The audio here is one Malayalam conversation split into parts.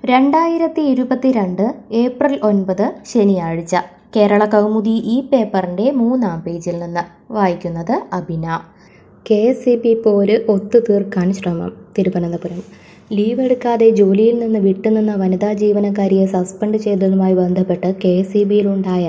രണ്ടായിരത്തി ഇരുപത്തിരണ്ട് ഏപ്രിൽ ഒൻപത് ശനിയാഴ്ച കേരള കൗമുദി ഈ പേപ്പറിൻ്റെ മൂന്നാം പേജിൽ നിന്ന് വായിക്കുന്നത് Abina K S C B പോര് ഒത്തുതീർക്കാൻ ശ്രമം തിരുവനന്തപുരം ലീവ് എടുക്കാതെ ജോലിയിൽ നിന്ന് വിട്ടുനിന്ന വനിതാ ജീവനക്കാരിയെ സസ്പെൻഡ് ചെയ്തതുമായി ബന്ധപ്പെട്ട് കെ എസ് സി ബിയിലുണ്ടായ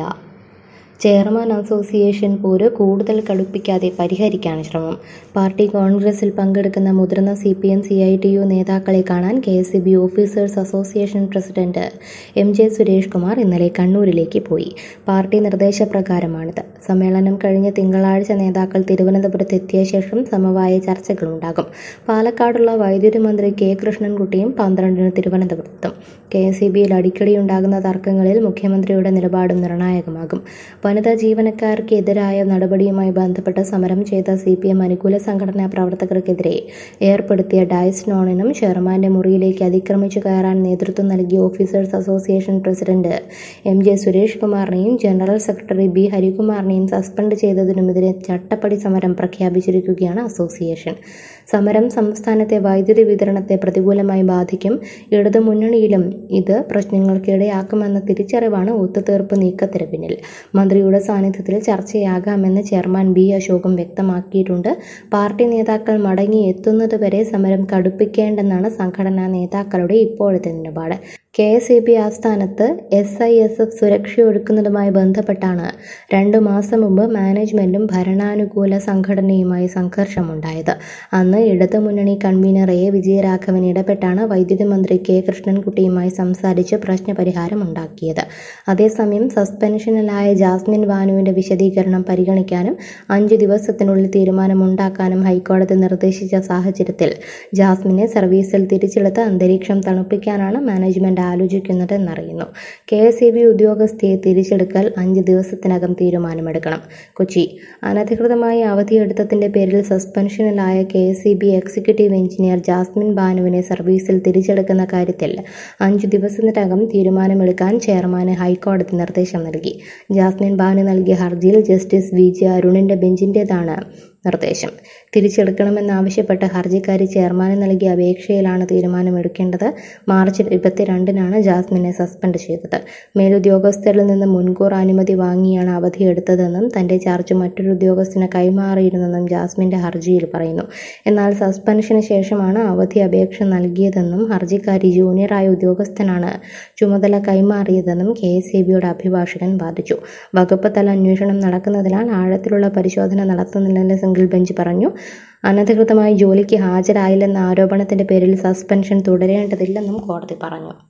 ചെയർമാൻ അസോസിയേഷൻ പോര് കൂടുതൽ കടുപ്പിക്കാതെ പരിഹരിക്കാൻ ശ്രമം പാർട്ടി കോൺഗ്രസിൽ പങ്കെടുക്കുന്ന മുതിർന്ന C P M C I T U നേതാക്കളെ കാണാൻ K S C B officers association president M J Suresh Kumar ഇന്നലെ കണ്ണൂരിലേക്ക് പോയി പാർട്ടി നിർദ്ദേശപ്രകാരമാണിത് സമ്മേളനം കഴിഞ്ഞ് തിങ്കളാഴ്ച നേതാക്കൾ തിരുവനന്തപുരത്ത് എത്തിയ ശേഷം സമവായ ചർച്ചകളുണ്ടാകും പാലക്കാടുള്ള വൈദ്യുതി മന്ത്രി കെ കൃഷ്ണൻകുട്ടിയും പന്ത്രണ്ടിന് തിരുവനന്തപുരത്തും കെ എസ് സി ബിയിൽ അടിക്കടി ഉണ്ടാകുന്ന തർക്കങ്ങളിൽ മുഖ്യമന്ത്രിയുടെ നിലപാടും നിർണായകമാകും വനിതാ ജീവനക്കാർക്ക് എതിരായ നടപടിയുമായി ബന്ധപ്പെട്ട് സമരം ചെയ്ത സി പി എം അനുകൂല സംഘടനാ പ്രവർത്തകർക്കെതിരെ ഏർപ്പെടുത്തിയ ഡയസ് നോണിനും ചെയർമാന്റെ മുറിയിലേക്ക് അതിക്രമിച്ചു കയറാൻ നേതൃത്വം നൽകിയ officers association president M J Suresh കുമാറിനെയും ജനറൽ സെക്രട്ടറി ബി ഹരികുമാറിനെയും സസ്പെൻഡ് ചെയ്തതിനുമെതിരെ ചട്ടപ്പടി സമരം പ്രഖ്യാപിച്ചിരിക്കുകയാണ് അസോസിയേഷൻ സമരം സംസ്ഥാനത്തെ വൈദ്യുതി വിതരണത്തെ പ്രതികൂലമായി ബാധിക്കും ഇടതു മുന്നണിയിലും ഇത് പ്രശ്നങ്ങൾക്കിടയാക്കുമെന്ന തിരിച്ചറിവാണ് ഒത്തുതീർപ്പ് നീക്കത്തിന് പിന്നിൽ മന്ത്രിയുടെ സാന്നിധ്യത്തിൽ ചർച്ചയാകാമെന്ന് ചെയർമാൻ ബി അശോകും വ്യക്തമാക്കിയിട്ടുണ്ട് പാർട്ടി നേതാക്കൾ മടങ്ങി എത്തുന്നതുവരെ സമരം കടുപ്പിക്കേണ്ടെന്നാണ് സംഘടനാ നേതാക്കളുടെ ഇപ്പോഴത്തെ നിലപാട് കെ എസ് ഇ ബി ആസ്ഥാനത്ത് എസ് ഐ എസ് എഫ് സുരക്ഷയൊരുക്കുന്നതുമായി ബന്ധപ്പെട്ടാണ് രണ്ടു മാസം മുമ്പ് മാനേജ്മെന്റും ഭരണാനുകൂല സംഘടനയുമായി സംഘർഷമുണ്ടായത് അന്ന് ഇടതുമുന്നണി കൺവീനർ എ വിജയരാഘവൻ ഇടപെട്ടാണ് വൈദ്യുതി മന്ത്രി കെ കൃഷ്ണൻകുട്ടിയുമായി സംസാരിച്ച് പ്രശ്നപരിഹാരം ഉണ്ടാക്കിയത് അതേസമയം സസ്പെൻഷനിലായ ജാസ്മിൻ ബാനുവിന്റെ വിശദീകരണം പരിഗണിക്കാനും അഞ്ചു ദിവസത്തിനുള്ളിൽ തീരുമാനമുണ്ടാക്കാനും ഹൈക്കോടതി നിർദ്ദേശിച്ച സാഹചര്യത്തിൽ ജാസ്മിനെ സർവീസിൽ തിരിച്ചെടുത്ത് അന്തരീക്ഷം തണുപ്പിക്കാനാണ് മാനേജ്മെന്റ് ആലോചിക്കുന്നതെന്നറിയുന്നു കെ എസ് ഇ ബി ഉദ്യോഗസ്ഥയെ തിരിച്ചെടുക്കൽ അഞ്ച് ദിവസത്തിനകം തീരുമാനമെടുക്കണം കൊച്ചി അനധികൃതമായി അവധിയെടുത്തതിന്റെ പേരിൽ സസ്പെൻഷനിലായ K S E B executive engineer Jasmin ബാനുവിനെ സർവീസിൽ തിരിച്ചെടുക്കുന്ന കാര്യത്തിൽ അഞ്ചു ദിവസത്തിനകം തീരുമാനമെടുക്കാൻ ചെയർമാന് ഹൈക്കോടതി നിർദ്ദേശം നൽകി ജാസ്മിൻ ബാനു നൽകിയ ഹർജിയിൽ ജസ്റ്റിസ് വി ജെ അരുണിന്റെ ബെഞ്ചിന്റേതാണ് നിർദ്ദേശം തിരിച്ചെടുക്കണമെന്നാവശ്യപ്പെട്ട് ഹർജിക്കാരി ചെയർമാന് നൽകിയ അപേക്ഷയിലാണ് തീരുമാനമെടുക്കേണ്ടത് മാർച്ച് ഇരുപത്തിരണ്ടിനാണ് ജാസ്മിനെ സസ്പെൻഡ് ചെയ്തത് മേലുദ്യോഗസ്ഥരിൽ നിന്ന് മുൻകൂർ അനുമതി വാങ്ങിയാണ് അവധിയെടുത്തതെന്നും തന്റെ ചാർജ് മറ്റൊരു ഉദ്യോഗസ്ഥന് കൈമാറിയിരുന്നെന്നും ജാസ്മിന്റെ ഹർജിയിൽ പറയുന്നു എന്നാൽ സസ്പെൻഷന് ശേഷമാണ് അവധി അപേക്ഷ നൽകിയതെന്നും ഹർജിക്കാരി ജൂനിയറായ ഉദ്യോഗസ്ഥനാണ് ചുമതല കൈമാറിയതെന്നും കെ എസ് ഇ ബിയുടെ അഭിഭാഷകൻ വാദിച്ചു വകുപ്പ് തല അന്വേഷണം നടക്കുന്നതിനാൽ ആഴത്തിലുള്ള പരിശോധന നടത്തുന്നില്ലെന്ന് സിംഗിൾ ബെഞ്ച് പറഞ്ഞു അനധികൃതമായി ജോലിക്ക് ഹാജരായില്ലെന്ന ആരോപണത്തിന്റെ പേരിൽ സസ്പെൻഷൻ തുടരേണ്ടതില്ലെന്നും കോടതി പറഞ്ഞു